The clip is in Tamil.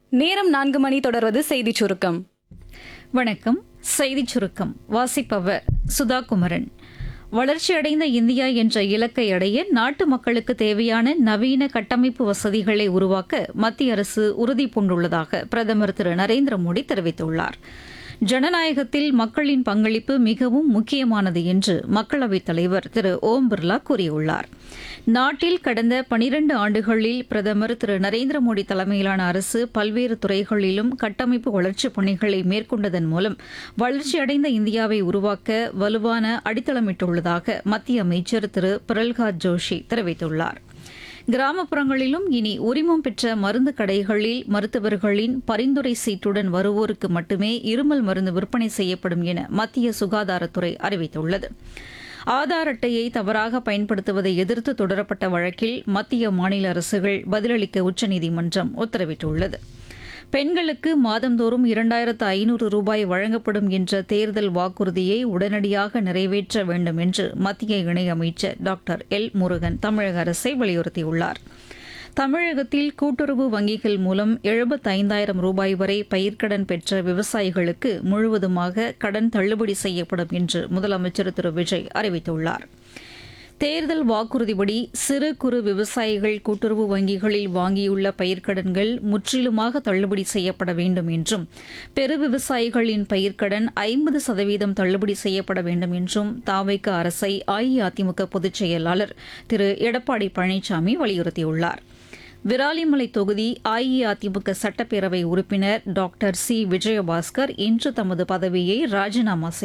நேரம் நான்கு மணி தொடர்வது செய்திச் சுருக்கம் வணக்கம் செய்திச் சுருக்கம் வாசிப்பவர் சுதா குமரன் வளர்ச்சியடைந்த இந்தியா என்ற இலக்கை அடைய நாட்டு மக்களுக்கு தேவையான நவீன கட்டமைப்பு வசதிகளை உருவாக்க மத்திய அரசு உறுதி பூண்டுள்ளதாக பிரதமர் திரு நரேந்திர மோடி தெரிவித்துள்ளார் ஜனநாயகத்தில் மக்களின் பங்களிப்பு மிகவும் முக்கியமானது என்று மக்களவைத் தலைவர் திரு ஓம் பிர்லா கூறியுள்ளார் நாட்டில் கடந்த பனிரண்டு ஆண்டுகளில் பிரதமர் திரு நரேந்திர மோடி தலைமையிலான அரசு பல்வேறு துறைகளிலும் கட்டமைப்பு வளர்ச்சிப் பணிகளை மேற்கொண்டதன் மூலம் வளர்ச்சியடைந்த இந்தியாவை உருவாக்க வலுவான அடித்தளமிட்டுள்ளதாக மத்திய அமைச்சர் திரு பிரல்ஹாத் ஜோஷி தெரிவித்துள்ளார் கிராமப்புறங்களிலும் இனி உரிமம் பெற்ற மருந்து கடைகளில் மருத்துவர்களின் பரிந்துரை சீட்டுடன் வருவோருக்கு மட்டுமே இருமல் மருந்து விற்பனை செய்யப்படும் என மத்திய சுகாதாரத்துறை அறிவித்துள்ளது ஆதார் அட்டையை தவறாக பயன்படுத்துவதை எதிர்த்து தொடரப்பட்ட வழக்கில் மத்திய மாநில அரசுகள் பதிலளிக்க உச்சநீதிமன்றம் உத்தரவிட்டுள்ளது பெண்களுக்கு மாதந்தோறும் இரண்டாயிரத்து ஐநூறு ரூபாய் வழங்கப்படும் என்ற தேர்தல் வாக்குறுதியை உடனடியாக நிறைவேற்ற வேண்டும் என்று மத்திய இணையமைச்சர் டாக்டர் எல் முருகன் தமிழக அரசை வலியுறுத்தியுள்ளார் தமிழகத்தில் கூட்டுறவு வங்கிகள் மூலம் எழுபத்தைந்தாயிரம் ரூபாய் வரை பயிர்க்கடன் பெற்ற விவசாயிகளுக்கு முழுவதுமாக கடன் தள்ளுபடி செய்யப்படும் என்று முதலமைச்சர் திரு விஜய் அறிவித்துள்ளார் தேர்தல் வாக்குறுதிப்படி சிறு குறு விவசாயிகள் கூட்டுறவு வங்கிகளில் வாங்கியுள்ள பயிர்க்கடன்கள் முற்றிலுமாக தள்ளுபடி செய்யப்பட வேண்டும் என்றும் பெரு விவசாயிகளின் பயிர்க்கடன் ஐம்பது சதவீதம் தள்ளுபடி செய்யப்பட வேண்டும் என்றும் தாவைக்க அரசை அஇஅதிமுக பொதுச் செயலாளர் திரு எடப்பாடி பழனிசாமி வலியுறுத்தியுள்ளார் விராலிமலை தொகுதி அஇஅதிமுக சட்டப்பேரவை உறுப்பினர் டாக்டர் சி விஜயபாஸ்கர் இன்று தமது பதவியை ராஜினாமா செய்தார்